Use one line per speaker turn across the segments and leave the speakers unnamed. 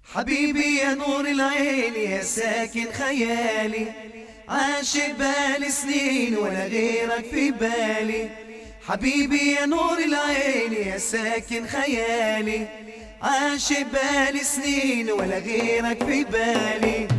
حبيبي يا نور العين يا ساكن خيالي عاشق بالي سنين ولا غيرك في بالي حبيبي يا نور العين يا ساكن خيالي عاشق بالي سنين ولا غيرك في بالي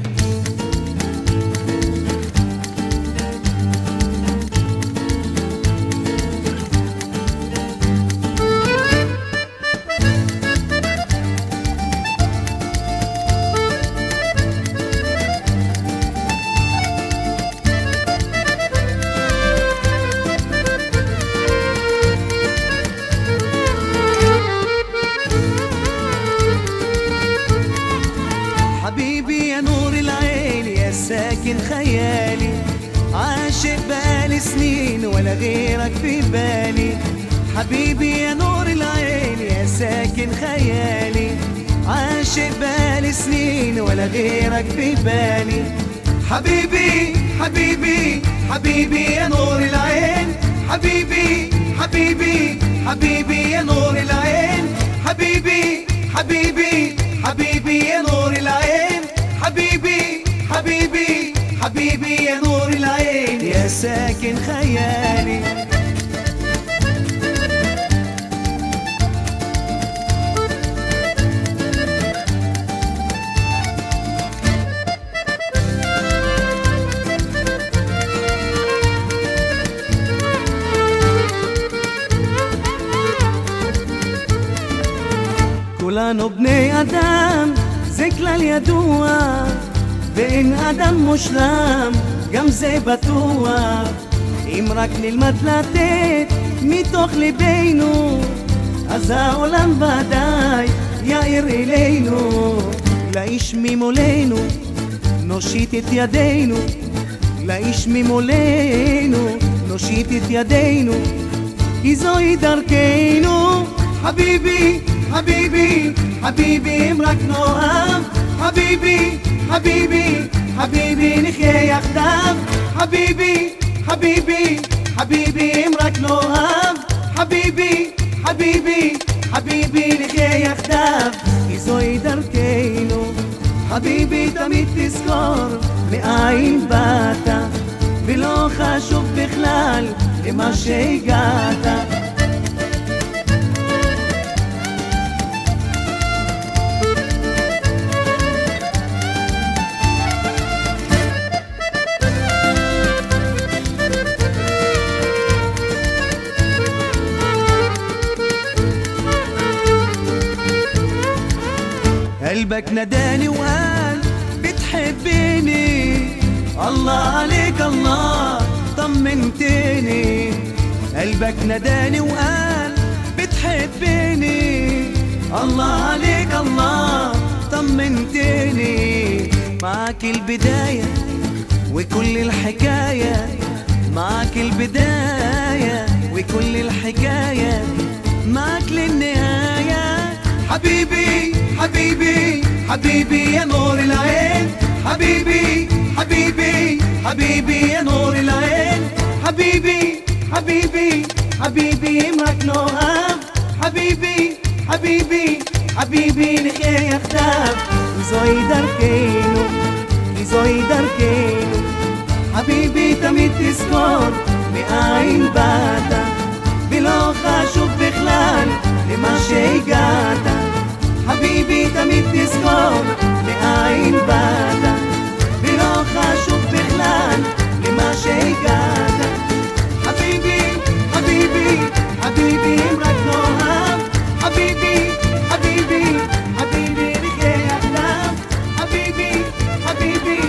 حبيبي يا نور العين يا ساكن خيالي عاشق بالي سنين ولا غيرك في بالي حبيبي يا نور العين يا ساكن خيالي عاشق بالي سنين ولا غيرك في بالي حبيبي حبيبي حبيبي يا نور العين حبيبي حبيبي حبيبي يا نور العين حبيبي حبيبي حبيبي يا نور العين حبيبي حبيبي حبيبي يا نور العين يا ساكن خيالي כולנו בני אדם, זה כלל ידוע, ואין אדם מושלם, גם זה בטוח. אם רק נלמד לתת מתוך ליבנו, אז העולם ודאי יאיר אלינו. לאיש ממולנו, נושיט את ידינו, לאיש ממולנו, נושיט את ידינו, כי זוהי דרכנו. حبيبي حبيبي حبيبي امرك نوام حبيبي حبيبي حبيبي نحيا يخدم حبيبي حبيبي حبيبي امرك نوام حبيبي حبيبي حبيبي نحيا يخدم זוהי דרכנו חביבי תמיד תזכור מאין באת ולא חשוב בכלל למה שהגעת قلبك نداني وقال بتحبني الله عليك الله طمنتني قلبك نداني وقال بتحبني الله عليك الله طمنتني معاك البداية وكل الحكاية معاك البداية وكل الحكاية معاك للنهاية حبيبي حبيبي حبيبي يا نور العين حبيبي حبيبي حبيبي يا نور العين حبيبي حبيبي حبيبي امرك نوام حبيبي حبيبي حبيبي نحيا يخدم זוהי דרכנו, כי זוהי דרכנו חביבי תמיד תזכור מאין באת ולא חשוב בכלל למה שהגעת חביבי תמיד תזכור מאין באת ולא חשוב בכלל למה שהגעת חביבי, חביבי, חביבי אם רק נאהב حبيبي حبيبي נחיה יחדיו חביבי, חביבי,